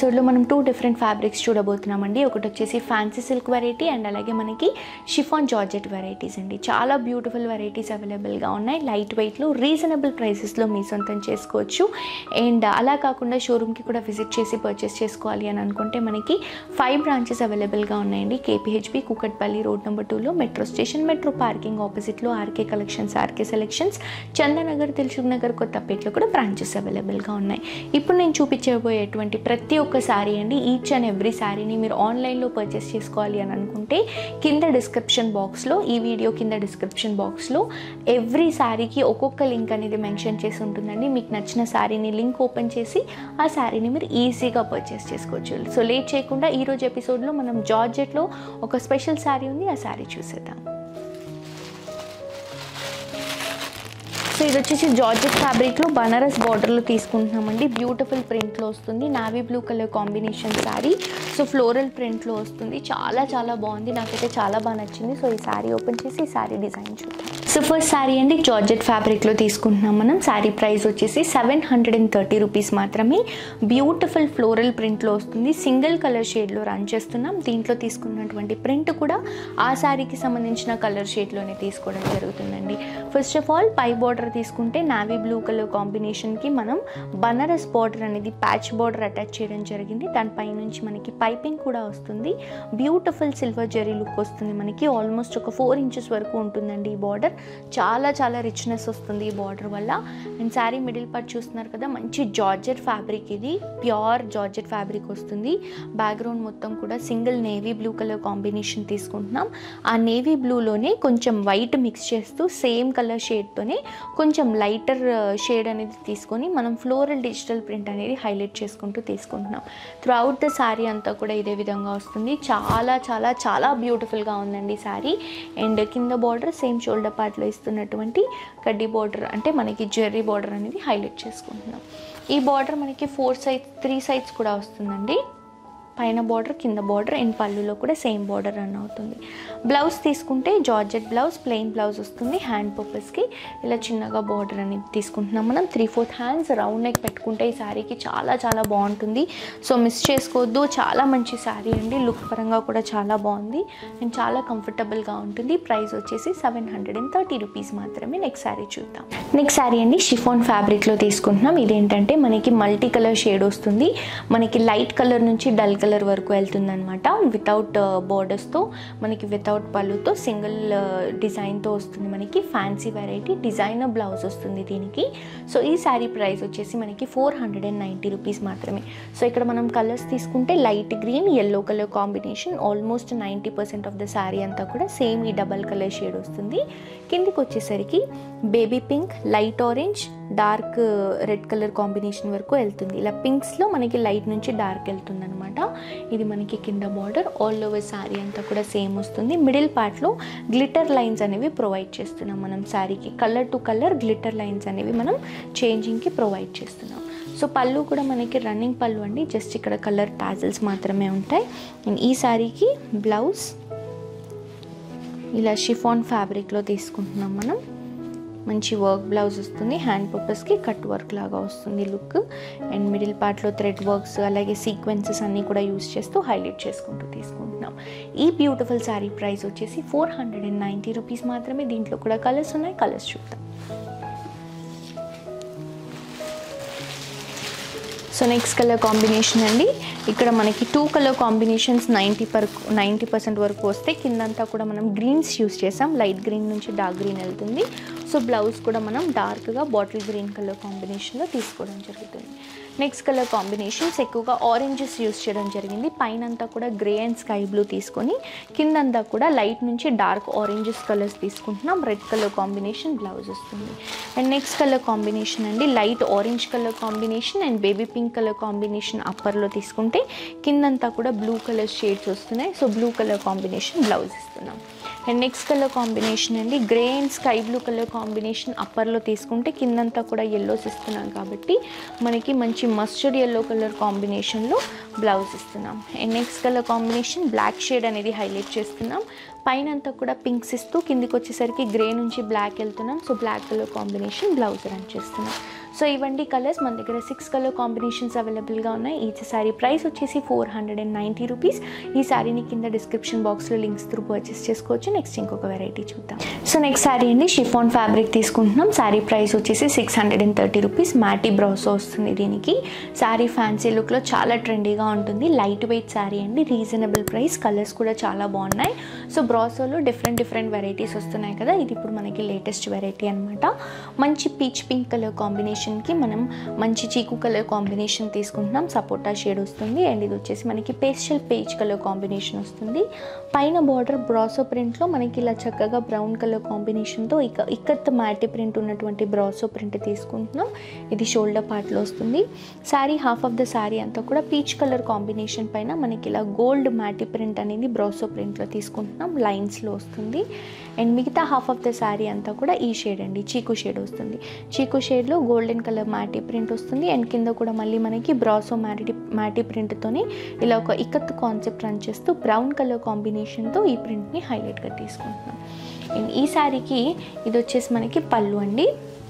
ఎపిసోడ్లో మనం two different fabrics చూడబోతున్నామండి ఒకటి వచ్చేసి ఫ్యాన్సీ సిల్క్ వెరైటీ అండ్ అలాగే మనకి షిఫాన్ జార్జెట్ వెరైటీస్ అండి చాలా బ్యూటిఫుల్ వెరైటీస్ అవైలబుల్గా ఉన్నాయి లైట్ వెయిట్లో రీజనబుల్ ప్రైసెస్లో మీ సొంతం చేసుకోవచ్చు అండ్ అలా కాకుండా షోరూమ్కి కూడా విజిట్ చేసి పర్చేస్ చేసుకోవాలి అని అనుకుంటే మనకి ఫైవ్ బ్రాంచెస్ అవైలబుల్గా ఉన్నాయండి కేపీహెచ్బి కూకట్పల్లి రోడ్ నెంబర్ టూలో మెట్రో స్టేషన్ మెట్రో పార్కింగ్ ఆపోజిట్లో RK collections RK selections Chandanagar Dilsukhnagar కొత్తపేటలో కూడా బ్రాంచెస్ అవైలబుల్గా ఉన్నాయి ఇప్పుడు నేను చూపించబోయేటువంటి ప్రతి ఒక్క శారీ అండి ఈచ్ అండ్ ఎవ్రీ శారీని మీరు ఆన్లైన్లో పర్చేస్ చేసుకోవాలి అని అనుకుంటే కింద డిస్క్రిప్షన్ బాక్స్లో ఈ వీడియో కింద డిస్క్రిప్షన్ బాక్స్లో ఎవ్రీ శారీకి ఒక్కొక్క లింక్ అనేది మెన్షన్ చేసి ఉంటుందండి మీకు నచ్చిన శారీని లింక్ ఓపెన్ చేసి ఆ శారీని మీరు ఈజీగా పర్చేస్ చేసుకోవచ్చు సో లేట్ చేయకుండా ఈరోజు ఎపిసోడ్లో మనం జార్జెట్లో ఒక స్పెషల్ శారీ ఉంది ఆ శారీ చూసేద్దాం సో ఇది వచ్చేసి జార్జెట్ ఫ్యాబ్రిక్లో బనారస్ బార్డర్లో తీసుకుంటున్నామండి బ్యూటిఫుల్ ప్రింట్లో వస్తుంది navy blue colour combination sari so floral ప్రింట్లో వస్తుంది చాలా చాలా బాగుంది నాకైతే చాలా బాగా నచ్చింది సో ఈ శారీ ఓపెన్ చేసి ఈ శారీ డిజైన్ చూద్దాం సో ఫస్ట్ శారీ అండి జార్జెట్ ఫ్యాబ్రిక్లో తీసుకుంటున్నాం మనం శారీ ప్రైస్ వచ్చేసి seven hundred and thirty rupees మాత్రమే బ్యూటిఫుల్ ఫ్లోరల్ ప్రింట్లో వస్తుంది సింగిల్ కలర్ షేడ్లో రన్ చేస్తున్నాం దీంట్లో తీసుకున్నటువంటి ప్రింట్ కూడా ఆ శారీకి సంబంధించిన కలర్ షేడ్లోనే తీసుకోవడం జరుగుతుందండి ఫస్ట్ ఆఫ్ ఆల్ పై బార్డర్ తీసుకుంటే నావీ బ్లూ కలర్ కాంబినేషన్కి మనం బనారస్ బార్డర్ అనేది ప్యాచ్ బార్డర్ అటాచ్ చేయడం జరిగింది దానిపై నుంచి మనకి పైపింగ్ కూడా వస్తుంది బ్యూటిఫుల్ సిల్వర్ జెరీ లుక్ వస్తుంది మనకి ఆల్మోస్ట్ ఒక ఫోర్ ఇంచెస్ వరకు ఉంటుందండి ఈ బార్డర్ చాలా చాలా రిచ్నెస్ వస్తుంది ఈ బార్డర్ వల్ల అండ్ శారీ మిడిల్ పార్ట్ చూస్తున్నారు కదా మంచి జార్జెట్ ఫ్యాబ్రిక్ ఇది ప్యూర్ జార్జెట్ ఫ్యాబ్రిక్ వస్తుంది బ్యాక్గ్రౌండ్ మొత్తం కూడా single navy blue colour combination తీసుకుంటున్నాం ఆ నేవీ బ్లూలోనే కొంచెం వైట్ మిక్స్ చేస్తూ సేమ్ కలర్ షేడ్తోనే కొంచెం లైటర్ షేడ్ అనేది తీసుకొని మనం ఫ్లోరల్ డిజిటల్ ప్రింట్ అనేది హైలైట్ చేసుకుంటూ తీసుకుంటున్నాం త్రూ అవుట్ ద శారీ అంతా కూడా ఇదే విధంగా వస్తుంది చాలా చాలా చాలా బ్యూటిఫుల్గా ఉందండి శారీ అండ్ కింద బార్డర్ సేమ్ షోల్డర్ పార్ట్లో ఇస్తున్నటువంటి కడ్డీ బార్డర్ అంటే మనకి జెర్రీ బార్డర్ అనేది హైలైట్ చేసుకుంటున్నాం ఈ బార్డర్ మనకి ఫోర్ సైజ్ త్రీ సైడ్స్ కూడా వస్తుందండి పైన బార్డర్ కింద బార్డర్ అండ్ పళ్ళులో కూడా సేమ్ బార్డర్ రన్ అవుతుంది బ్లౌజ్ తీసుకుంటే జార్జెట్ బ్లౌజ్ ప్లెయిన్ బ్లౌజ్ వస్తుంది హ్యాండ్ పర్పస్కి ఇలా చిన్నగా బార్డర్ అనేది తీసుకుంటున్నాం మనం three fourth hands round neck పెట్టుకుంటే ఈ శారీకి చాలా చాలా బాగుంటుంది సో మిస్ చేసుకోవద్దు చాలా మంచి శారీ అండి లుక్ పరంగా కూడా చాలా బాగుంది అండ్ చాలా కంఫర్టబుల్గా ఉంటుంది ప్రైస్ వచ్చేసి seven hundred and thirty rupees మాత్రమే నెక్స్ట్ శారీ చూద్దాం నెక్స్ట్ శారీ అండి షిఫాన్ ఫ్యాబ్రిక్లో తీసుకుంటున్నాం ఇదేంటంటే మనకి మల్టీ కలర్ షేడ్ వస్తుంది మనకి లైట్ కలర్ నుంచి డల్ కలర్ వరకు వెళ్తుందనమాట వితౌట్ బోర్డర్స్తో మనకి వితౌట్ పళ్ళుతో సింగిల్ డిజైన్తో వస్తుంది మనకి ఫ్యాన్సీ వెరైటీ డిజైనర్ బ్లౌజ్ వస్తుంది దీనికి సో ఈ శారీ ప్రైస్ వచ్చేసి మనకి four hundred and ninety rupees మాత్రమే సో ఇక్కడ మనం కలర్స్ తీసుకుంటే light green yellow colour combination almost ninety percent of the sari అంతా కూడా సేమ్ ఈ డబల్ కలర్ షేడ్ వస్తుంది కిందికి వచ్చేసరికి baby pink light orange dark red colour combination వరకు వెళ్తుంది ఇలా పింక్స్లో మనకి లైట్ నుంచి డార్క్ వెళ్తుంది అనమాట ఇది మనకి కింద బార్డర్ ఆల్ ఓవర్ శారీ అంతా కూడా సేమ్ వస్తుంది మిడిల్ పార్ట్లో గ్లిటర్ లైన్స్ అనేవి ప్రొవైడ్ చేస్తున్నాం మనం శారీకి colour to colour glitter lines అనేవి మనం చేంజింగ్కి ప్రొవైడ్ చేస్తున్నాం సో పళ్ళు కూడా మనకి రన్నింగ్ పళ్ళు అండి జస్ట్ ఇక్కడ కలర్ టాజిల్స్ మాత్రమే ఉంటాయి అండ్ ఈ శారీకి బ్లౌజ్ ఇలా షిఫాన్ ఫ్యాబ్రిక్లో తీసుకుంటున్నాం మనం మంచి వర్క్ బ్లౌజ్ వస్తుంది హ్యాండ్ పర్పస్కి కట్ వర్క్ లాగా వస్తుంది లుక్ అండ్ మిడిల్ పార్ట్లో థ్రెడ్ వర్క్స్ అలాగే సీక్వెన్సెస్ అన్నీ కూడా యూస్ చేస్తూ హైలైట్ చేసుకుంటూ తీసుకుంటున్నాం ఈ బ్యూటిఫుల్ శారీ ప్రైస్ వచ్చేసి four hundred and ninety rupees మాత్రమే దీంట్లో కూడా కలర్స్ ఉన్నాయి కలర్స్ చూద్దాం సో నెక్స్ట్ కలర్ కాంబినేషన్ అండి ఇక్కడ మనకి two colour combinations ninety per ninety percent వరకు వస్తే కిందంతా కూడా మనం గ్రీన్స్ యూస్ చేసాం లైట్ గ్రీన్ నుంచి డార్క్ గ్రీన్ వెళ్తుంది సో బ్లౌజ్ కూడా మనం డార్క్గా బాటిల్ గ్రీన్ కలర్ కాంబినేషన్లో తీసుకోవడం జరుగుతుంది నెక్స్ట్ కలర్ కాంబినేషన్స్ ఎక్కువగా ఆరెంజెస్ యూస్ చేయడం జరిగింది పైన అంతా కూడా గ్రే అండ్ స్కై బ్లూ తీసుకొని కిందంతా కూడా లైట్ నుంచి డార్క్ ఆరెంజెస్ కలర్స్ తీసుకుంటున్నాం రెడ్ కలర్ కాంబినేషన్ బ్లౌజ్ వస్తుంది అండ్ నెక్స్ట్ కలర్ కాంబినేషన్ అండి light orange colour combination and baby pink colour combination అప్పర్లో తీసుకుంటే కిందంతా కూడా బ్లూ కలర్ షేడ్స్ వస్తున్నాయి so blue colour combination blouse ఇస్తున్నాం అండ్ నెక్స్ట్ కలర్ కాంబినేషన్ అండి grey and sky blue colour combination అప్పర్లో తీసుకుంటే కిందంతా కూడా ఎల్లోస్ ఇస్తున్నాం కాబట్టి మనకి మంచి మస్టర్డ్ ఎల్లో కలర్ కాంబినేషన్లో బ్లౌజ్ ఇస్తున్నాం and next colour combination black shade అనేది హైలైట్ చేస్తున్నాం పైన అంతా కూడా పింక్స్ ఇస్తూ కిందికి వచ్చేసరికి గ్రే నుంచి బ్లాక్ వెళ్తున్నాం so black colour combination blouse run చేస్తున్నాం సో ఇవన్నీ కలర్స్ మన దగ్గర సిక్స్ కలర్ కాంబినేషన్స్ అవైలబుల్గా ఉన్నాయి ఈచ్ శారీ ప్రైస్ వచ్చేసి four hundred and ninety rupees ఈ శారీని కింద డిస్క్రిప్షన్ బాక్స్లో లింక్స్ త్రూ పర్చేస్ చేసుకోవచ్చు నెక్స్ట్ ఇంకొక వెరైటీ చూద్దాం సో నెక్స్ట్ శారీ అండి షిఫాన్ ఫ్యాబ్రిక్ తీసుకుంటున్నాం శారీ ప్రైస్ వచ్చేసి six hundred and thirty rupees matte brasso వస్తుంది దీనికి శారీ ఫ్యాన్సీ లుక్లో చాలా ట్రెండీగా ఉంటుంది లైట్ వెయిట్ శారీ అండి రీజనబుల్ ప్రైస్ కలర్స్ కూడా చాలా బాగున్నాయి సో బ్రాసోలో డిఫరెంట్ డిఫరెంట్ వెరైటీస్ వస్తున్నాయి కదా ఇది ఇప్పుడు మనకి లేటెస్ట్ వెరైటీ అనమాట మంచి పీచ్ పింక్ కలర్ కాంబినేషన్కి మనం మంచి చీకు కలర్ కాంబినేషన్ తీసుకుంటున్నాం సపోటా షేడ్ వస్తుంది అండ్ ఇది వచ్చేసి మనకి పేస్టల్ పేజ్ కలర్ కాంబినేషన్ వస్తుంది పైన బార్డర్ బ్రాసో ప్రింట్లో మనకి ఇలా చక్కగా బ్రౌన్ కలర్ కాంబినేషన్తో ఇక ఇక్కత్ మ్యాటి ప్రింట్ ఉన్నటువంటి బ్రాసో ప్రింట్ తీసుకుంటున్నాం ఇది షోల్డర్ పార్ట్లో వస్తుంది sari half of the sari అంతా కూడా పీచ్ కలర్ కాంబినేషన్ పైన మనకి ఇలా గోల్డ్ మ్యాటి ప్రింట్ అనేది బ్రాసో ప్రింట్లో తీసుకుంటున్నాం లైన్స్లో వస్తుంది అండ్ మిగతా హాఫ్ ఆఫ్ ద శారీ అంతా కూడా ఈ షేడ్ అండి చీకు షేడ్ వస్తుంది చీకు షేడ్లో గోల్డెన్ కలర్ మ్యాటి ప్రింట్ వస్తుంది అండ్ కింద కూడా మళ్ళీ మనకి బ్రాసో మ్యాటి మ్యాటి ప్రింట్తోని ఇలా ఒక ఇక్కత్ కాన్సెప్ట్ రన్ చేస్తూ బ్రౌన్ కలర్ కాంబినేషన్తో ఈ ప్రింట్ని హైలైట్గా తీసుకుంటున్నాం అండ్ ఈ శారీకి ఇది వచ్చేసి మనకి పళ్ళు అండి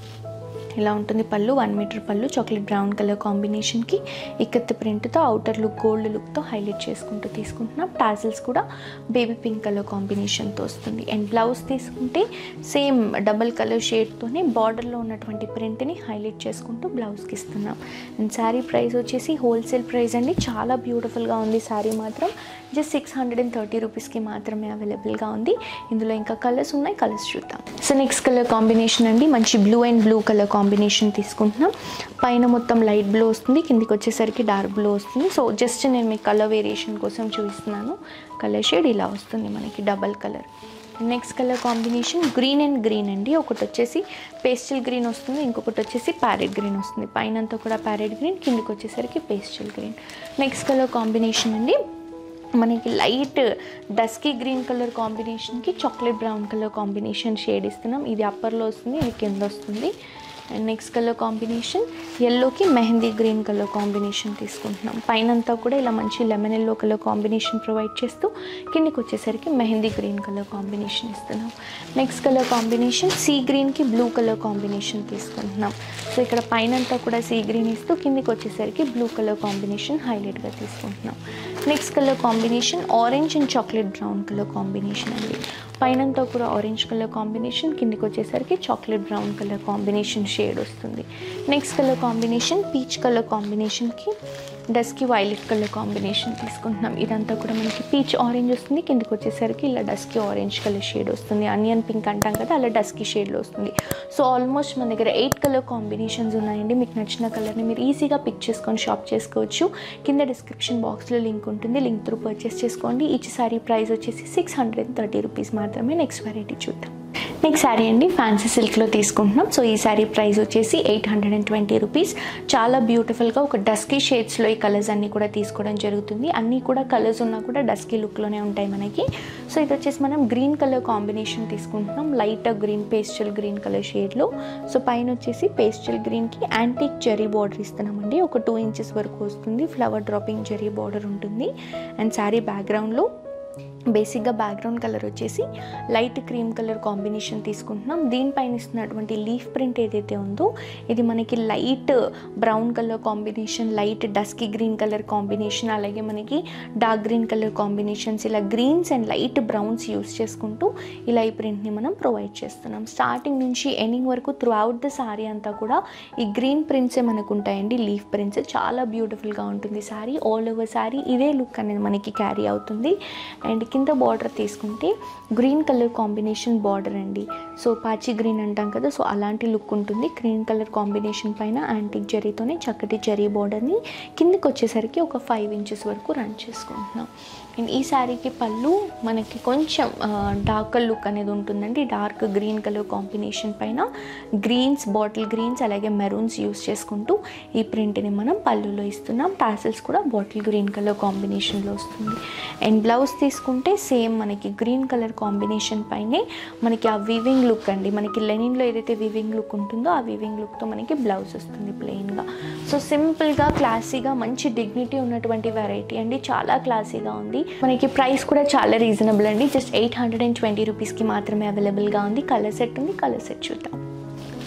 ఇలా ఉంటుంది pallu one meter pallu chocolate brown colour కాంబినేషన్కి ఇక్కత్ ప్రింట్తో అవుటర్ లుక్ గోల్డ్ లుక్తో హైలైట్ చేసుకుంటూ తీసుకుంటున్నాం టాజిల్స్ కూడా బేబీ పింక్ కలర్ కాంబినేషన్తో వస్తుంది అండ్ బ్లౌజ్ తీసుకుంటే సేమ్ డబల్ కలర్ షేడ్తోనే బార్డర్లో ఉన్నటువంటి ప్రింట్ని హైలైట్ చేసుకుంటూ బ్లౌజ్కి ఇస్తున్నాం అండ్ శారీ ప్రైస్ వచ్చేసి హోల్సేల్ ప్రైస్ అండి చాలా బ్యూటిఫుల్గా ఉంది శారీ మాత్రం just six hundred and thirty రూపీస్కి మాత్రమే అవైలబుల్గా ఉంది ఇందులో ఇంకా కలర్స్ ఉన్నాయి కలర్స్ చూద్దాం సో నెక్స్ట్ కలర్ కాంబినేషన్ అండి మంచి blue and blue colour combination తీసుకుంటున్నాం పైన మొత్తం లైట్ బ్లూ వస్తుంది కిందికి వచ్చేసరికి డార్క్ బ్లూ వస్తుంది సో జస్ట్ నేను మీకు కలర్ వేరియేషన్ కోసం చూపిస్తున్నాను కలర్ షేడ్ ఇలా వస్తుంది మనకి double colour next colour combination green and green అండి ఒకటి వచ్చేసి పేస్టల్ గ్రీన్ వస్తుంది ఇంకొకటి వచ్చేసి ప్యారెట్ గ్రీన్ వస్తుంది పైన అంతా కూడా ప్యారెట్ గ్రీన్ కిందికి వచ్చేసరికి pastel green next colour combination అండి మనకి లైట్ డస్కీ గ్రీన్ కలర్ కాంబినేషన్కి chocolate brown colour combination shade ఇస్తున్నాం ఇది అప్పర్లో వస్తుంది ఇది కింద వస్తుంది అండ్ నెక్స్ట్ కలర్ కాంబినేషన్ ఎల్లోకి మెహందీ గ్రీన్ కలర్ కాంబినేషన్ తీసుకుంటున్నాం పైనంతా కూడా ఇలా మంచి lemon yellow colour combination provide చేస్తూ కిందికి వచ్చేసరికి మెహందీ గ్రీన్ కలర్ కాంబినేషన్ ఇస్తున్నాం నెక్స్ట్ కలర్ కాంబినేషన్ సీ గ్రీన్కి బ్లూ కలర్ కాంబినేషన్ తీసుకుంటున్నాం సో ఇక్కడ పైనంతా కూడా సీ గ్రీన్ ఇస్తూ కిందికి వచ్చేసరికి బ్లూ కలర్ కాంబినేషన్ హైలైట్గా తీసుకుంటున్నాం next colour combination orange and chocolate brown colour combination అండి పైనంతా కూడా ఆరెంజ్ కలర్ కాంబినేషన్ కిందికి వచ్చేసరికి chocolate brown colour combination shade వస్తుంది next colour combination peach colour కాంబినేషన్కి డస్కి వైలెట్ కలర్ కాంబినేషన్ తీసుకుంటున్నాం ఇదంతా కూడా మనకి పీచ్ ఆరెంజ్ వస్తుంది కిందకి వచ్చేసరికి ఇలా డస్కి ఆరెంజ్ కలర్ షేడ్ వస్తుంది అనియన్ పింక్ అంటాం కదా అలా డస్కి షేడ్లో వస్తుంది సో ఆల్మోస్ట్ మన దగ్గర ఎయిట్ కలర్ కాంబినేషన్స్ ఉన్నాయండి మీకు నచ్చిన కలర్ని మీరు ఈజీగా పిక్ చేసుకొని షాప్ చేసుకోవచ్చు కింద డిస్క్రిప్షన్ బాక్స్లో లింక్ ఉంటుంది లింక్ త్రూ పర్చేస్ చేసుకోండి ఈచ్ సారీ ప్రైస్ వచ్చేసి సిక్స్ హండ్రెడ్ థర్టీ రూపీస్ మాత్రమే నెక్స్ట్ వెరైటీ చూద్దాం నెక్స్ట్ శారీ అండి ఫ్యాన్సీ సిల్క్లో తీసుకుంటున్నాం సో ఈ శారీ ప్రైస్ వచ్చేసి eight hundred and twenty rupees చాలా బ్యూటిఫుల్గా ఒక డస్కీ షేడ్స్లో ఈ కలర్స్ అన్నీ కూడా తీసుకోవడం జరుగుతుంది అన్నీ కూడా కలర్స్ ఉన్నా కూడా డస్కీ లుక్లోనే ఉంటాయి మనకి సో ఇది వచ్చేసి మనం గ్రీన్ కలర్ కాంబినేషన్ తీసుకుంటున్నాం light green pastel green colour షేడ్లో సో పైన వచ్చేసి పేస్టల్ గ్రీన్కి యాంటిక్ జెరీ బార్డర్ ఇస్తున్నామండి ఒక టూ ఇంచెస్ వరకు వస్తుంది ఫ్లవర్ డ్రాపింగ్ జెరీ బార్డర్ ఉంటుంది అండ్ శారీ బ్యాక్గ్రౌండ్లో బేసిక్గా బ్యాక్గ్రౌండ్ కలర్ వచ్చేసి లైట్ క్రీమ్ కలర్ కాంబినేషన్ తీసుకుంటున్నాం దీనిపైన ఇస్తున్నటువంటి లీఫ్ ప్రింట్ ఏదైతే ఉందో ఇది మనకి light brown colour combination light dusky green colour combination అలాగే మనకి డార్క్ గ్రీన్ కలర్ కాంబినేషన్స్ ఇలా greens and light browns use చేసుకుంటూ ఇలా ఈ ప్రింట్ని మనం ప్రొవైడ్ చేస్తున్నాం స్టార్టింగ్ నుంచి ఎండింగ్ వరకు త్రూ అవుట్ ద శారీ అంతా కూడా ఈ గ్రీన్ ప్రింట్సే మనకు ఉంటాయండి లీఫ్ ప్రింట్స్ చాలా బ్యూటిఫుల్గా ఉంటుంది శారీ ఆల్ ఓవర్ శారీ ఇదే లుక్ అనేది మనకి క్యారీ అవుతుంది అండ్ కింద బార్డర్ తీసుకుంటే గ్రీన్ కలర్ కాంబినేషన్ బార్డర్ అండి సో పాచి గ్రీన్ అంటాం కదా సో అలాంటి లుక్ ఉంటుంది గ్రీన్ కలర్ కాంబినేషన్ పైన యాంటిక్ జరీతోనే చక్కటి జరీ బార్డర్ని కిందకి వచ్చేసరికి ఒక ఫైవ్ ఇంచెస్ వరకు రన్ చేసుకుంటున్నాం అండ్ ఈ శారీకి పళ్ళు మనకి కొంచెం డార్క్ లుక్ అనేది ఉంటుందండి డార్క్ గ్రీన్ కలర్ కాంబినేషన్ పైన గ్రీన్స్ బాటిల్ గ్రీన్స్ అలాగే మెరూన్స్ యూస్ చేసుకుంటూ ఈ ప్రింట్ని మనం పళ్ళులో ఇస్తున్నాం టాసిల్స్ కూడా బాటిల్ గ్రీన్ కలర్ కాంబినేషన్లో వస్తుంది అండ్ బ్లౌజ్ తీసుకుంటే సేమ్ మనకి గ్రీన్ కలర్ కాంబినేషన్ పైనే మనకి ఆ వివింగ్ లుక్ అండి మనకి లెనిన్లో ఏదైతే వివింగ్ లుక్ ఉంటుందో ఆ వివింగ్ లుక్తో మనకి బ్లౌజ్ వస్తుంది ప్లెయిన్గా సో సింపుల్గా క్లాసీగా మంచి డిగ్నిటీ ఉన్నటువంటి వెరైటీ అండి చాలా క్లాసీగా ఉంది మనకి ప్రైస్ కూడా చాలా రీజనబుల్ అండి just eight hundred and twenty రూపీస్కి మాత్రమే అవైలబుల్గా ఉంది కలర్ సెట్ ఉంది కలర్ సెట్ చూద్దాం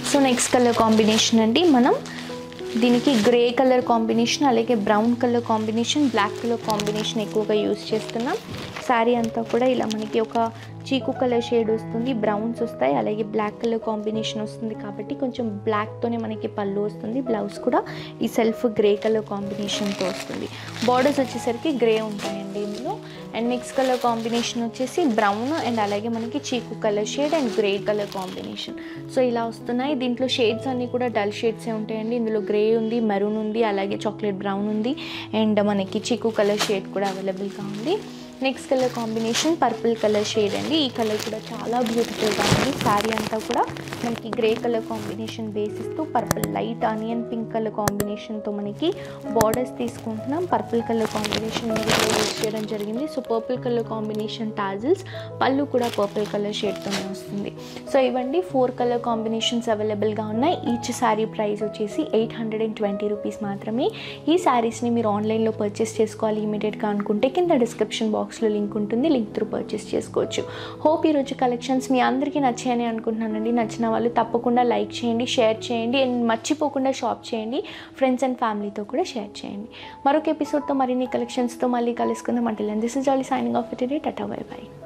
సో నెక్స్ట్ కలర్ కాంబినేషన్ అండి మనం దీనికి గ్రే కలర్ కాంబినేషన్ అలాగే brown colour combination black colour combination ఎక్కువగా యూస్ చేస్తున్నాం శారీ అంతా కూడా ఇలా మనకి ఒక చీకు కలర్ షేడ్ వస్తుంది బ్రౌన్స్ వస్తాయి అలాగే బ్లాక్ కలర్ కాంబినేషన్ వస్తుంది కాబట్టి కొంచెం బ్లాక్తోనే మనకి పళ్ళు వస్తుంది బ్లౌజ్ కూడా ఈ సెల్ఫ్ గ్రే కలర్ కాంబినేషన్తో వస్తుంది బార్డర్స్ వచ్చేసరికి గ్రే ఉంటాయండి ఇందులో అండ్ నెక్స్ట్ కలర్ కాంబినేషన్ వచ్చేసి బ్రౌన్ అండ్ అలాగే మనకి chikoo colour shade and grey colour combination so ఇలా వస్తున్నాయి దీంట్లో షేడ్స్ అన్నీ కూడా డల్ షేడ్సే ఉంటాయండి ఇందులో గ్రే ఉంది మెరూన్ ఉంది అలాగే చాక్లెట్ బ్రౌన్ ఉంది అండ్ మనకి చీకు కలర్ షేడ్ కూడా అవైలబుల్గా ఉంది next colour combination purple colour shade అండి ఈ కలర్ కూడా చాలా బ్యూటిఫుల్గా ఉంది శారీ అంతా కూడా మనకి గ్రే కలర్ కాంబినేషన్ బేసిస్తూ purple light onion pink colour కాంబినేషన్తో మనకి బార్డర్స్ తీసుకుంటున్నాం పర్పుల్ కలర్ కాంబినేషన్ యూజ్ చేయడం జరిగింది so purple colour combination tassels pallu కూడా పర్పుల్ కలర్ షేడ్తోనే వస్తుంది సో ఇవ్వండి ఫోర్ కలర్ కాంబినేషన్స్ అవైలబుల్గా ఉన్నాయి ఈచ్ శారీ ప్రైస్ వచ్చేసి eight hundred and twenty rupees మాత్రమే ఈ శారీస్ని మీరు ఆన్లైన్లో పర్చేస్ చేసుకోవాలి ఇమీడియట్గా అనుకుంటే కింద డిస్క్రిప్షన్ బాక్స్లో లింక్ ఉంటుంది లింక్ త్రూ పర్చేస్ చేసుకోవచ్చు హోప్ ఈరోజు కలెక్షన్స్ మీ అందరికీ నచ్చాయని అనుకుంటున్నానండి నచ్చిన వాళ్ళు తప్పకుండా లైక్ చేయండి షేర్ చేయండి అండ్ మర్చిపోకుండా షాప్ చేయండి ఫ్రెండ్స్ అండ్ ఫ్యామిలీతో కూడా షేర్ చేయండి మరొక ఎపిసోడ్తో మరిన్ని కలెక్షన్స్తో మళ్ళీ కలుసుకుందాం అంటే this is all signing off it day tata bye by